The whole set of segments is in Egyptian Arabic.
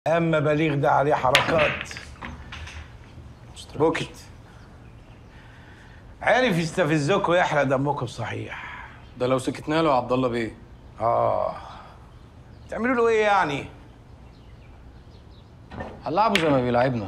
اما بليغ ده عليه حركات بوكت عارف يستفزكم ويحرق دمكم صحيح ده لو سكتنا له يا عبد الله بيه اه تعملوا له ايه يعني هنلعبه زي ما بيلعبنا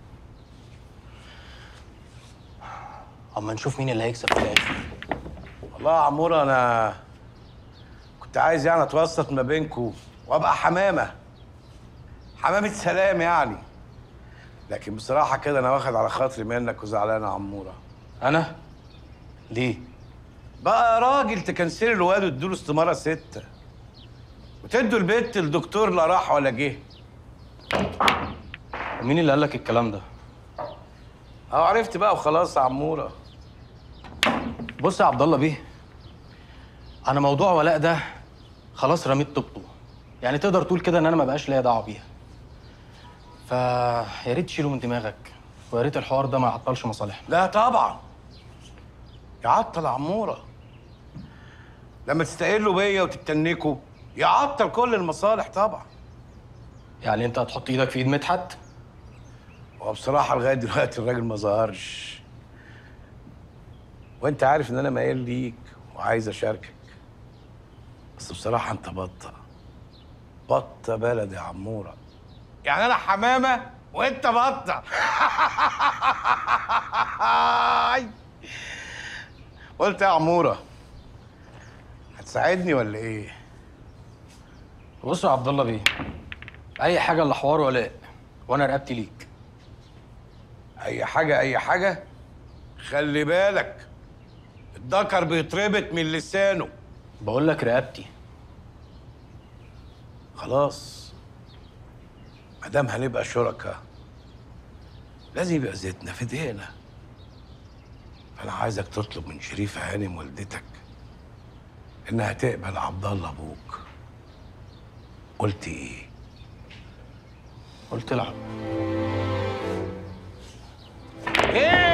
اما نشوف مين اللي هيكسب في الاخر والله يا عمور انا كنت عايز يعني اتوسط ما بينكم وابقى حمامه حمامه سلام يعني لكن بصراحه كده انا واخد على خاطري منك وزعلان يا عموره انا ليه بقى يا راجل تكنسلي الواد وتدوله استماره سته وتدوا البت الدكتور لا راح ولا جه ومين اللي قال لك الكلام ده اه عرفت بقى وخلاص يا عموره بص يا عبد الله بيه انا موضوع ولاء ده خلاص رميت طوبته يعني تقدر تقول كده ان انا ما بقاش ليا دعوه بيها فيا ريت تشيله من دماغك ويا ريت الحوار ده ما يعطلش مصالحنا لا طبعا يعطل عموره لما تستقلوا بيا وتتنكوا يعطل كل المصالح طبعا يعني انت هتحط ايدك في ايد مدحت وبصراحه لغايه دلوقتي الراجل ما ظهرش وانت عارف ان انا ميال ليك وعايز اشاركك بس بصراحه انت بطه بطه بلد يا عموره يعني انا حمامه وانت بطه قلت يا عموره هتساعدني ولا ايه بص يا عبد الله بيه اي حاجه الا حوار ولاء وانا رقبتي ليك اي حاجه اي حاجه خلي بالك الذكر بيتربط من لسانه بقول لك رقبتي خلاص ما دام هنبقى شركاء لازم يبقى زيتنا في ايدينا انا عايزك تطلب من شريفه هانم والدتك انها تقبل عبد الله ابوك قلت ايه قلت لها ايه